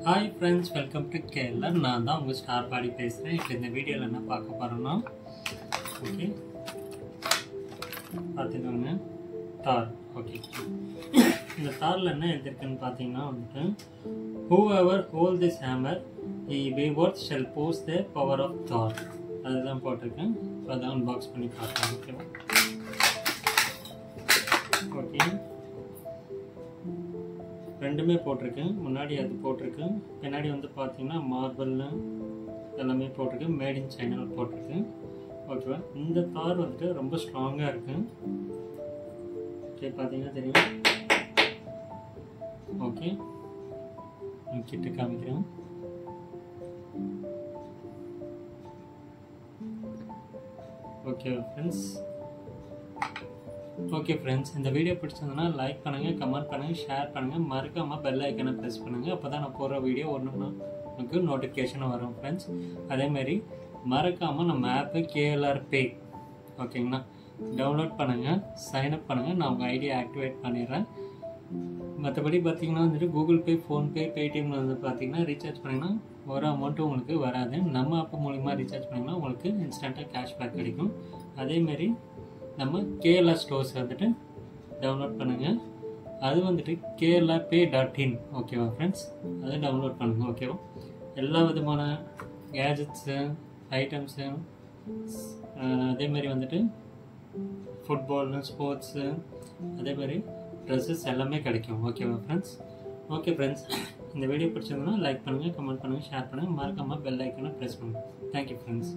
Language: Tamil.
hi friends welcome to Kerala நான் தான் உங்கள் ஸ்டார் பாடி பேசுகிறேன் இப்போ இந்த வீடியோவில் என்ன பார்க்க போகிறோன்னா ஓகே பார்த்துக்கோங்க தார் ஓகே இந்த தாரில் என்ன எழுதிருக்குன்னு பார்த்தீங்கன்னா வந்துட்டு who ever hold this hammer he be worthy shall possess the power of Thor அதுதான் போட்டிருக்கேன் இப்போ அதான் அன்பாக்ஸ் பண்ணி பார்க்கலாம் ஓகேவா ஓகே ரெண்டுமே போட்டிருக்கேன் முன்னாடி அது போட்டிருக்கேன் பின்னாடி வந்து பார்த்தீங்கன்னா மார்பிள்னு எல்லாமே போட்டிருக்கேன் மேட் இன் சைனாவில் போட்டிருக்கேன் ஓகேவா இந்த தார் வந்துட்டு ரொம்ப ஸ்ட்ராங்காக இருக்கு ஓகே பார்த்தீங்கன்னா தெரியும் ஓகே கிட்ட காமிக்கிறேன் ஓகே ஃப்ரெண்ட்ஸ் ஓகே ஃப்ரெண்ட்ஸ் இந்த வீடியோ பிடிச்சிருந்ததுன்னா லைக் பண்ணுங்கள் கமெண்ட் பண்ணுங்கள் ஷேர் பண்ணுங்கள் மறக்காமல் பெல் ஐக்கனை ப்ரெஸ் பண்ணுங்கள் அப்போ தான் நான் போடுற வீடியோ ஒன்று உங்களுக்கு நோட்டிஃபிகேஷன் வரும் ஃப்ரெண்ட்ஸ் அதேமாரி மறக்காமல் நம்ம ஆப்பு கேஎல்ஆர் பே ஓகேங்களா டவுன்லோட் பண்ணுங்கள் சைன்அப் பண்ணுங்கள் நான் உங்கள் ஐடியா ஆக்டிவேட் பண்ணிடுறேன் மற்றபடி பார்த்தீங்கன்னா வந்துட்டு கூகுள் பே ஃபோன்பே பேடிஎம்ல வந்து பார்த்தீங்கன்னா ரீசார்ஜ் பண்ணிங்கன்னா ஒரு அமௌண்ட்டும் உங்களுக்கு வராது நம்ம ஆப் மூலிமா ரீசார்ஜ் பண்ணிங்கன்னா உங்களுக்கு இன்ஸ்டண்ட்டாக கேஷ்பேக் கிடைக்கும் அதேமாரி நம்ம கேஎல்ஆர் ஸ்டோர்ஸ் வந்துட்டு டவுன்லோட் பண்ணுங்கள் அது வந்துட்டு கேரளா பே டாட் இன் ஓகேவா ஃப்ரெண்ட்ஸ் அதை டவுன்லோட் பண்ணுங்கள் ஓகேவா எல்லா விதமான கேஜெட்ஸு ஐட்டம்ஸு அதேமாரி வந்துட்டு ஃபுட்பால் ஸ்போர்ட்ஸு அதேமாதிரி ட்ரெஸ்ஸஸ் எல்லாமே கிடைக்கும் ஓகேவா ஃப்ரெண்ட்ஸ் ஓகே ஃப்ரெண்ட்ஸ் இந்த வீடியோ பிடிச்சிருந்தோன்னா லைக் பண்ணுங்கள் கமெண்ட் பண்ணுங்கள் ஷேர் பண்ணுங்கள் மறக்காமல் பெல் ஐக்கனை ப்ரெஸ் பண்ணுங்கள் தேங்க்யூ ஃப்ரெண்ட்ஸ்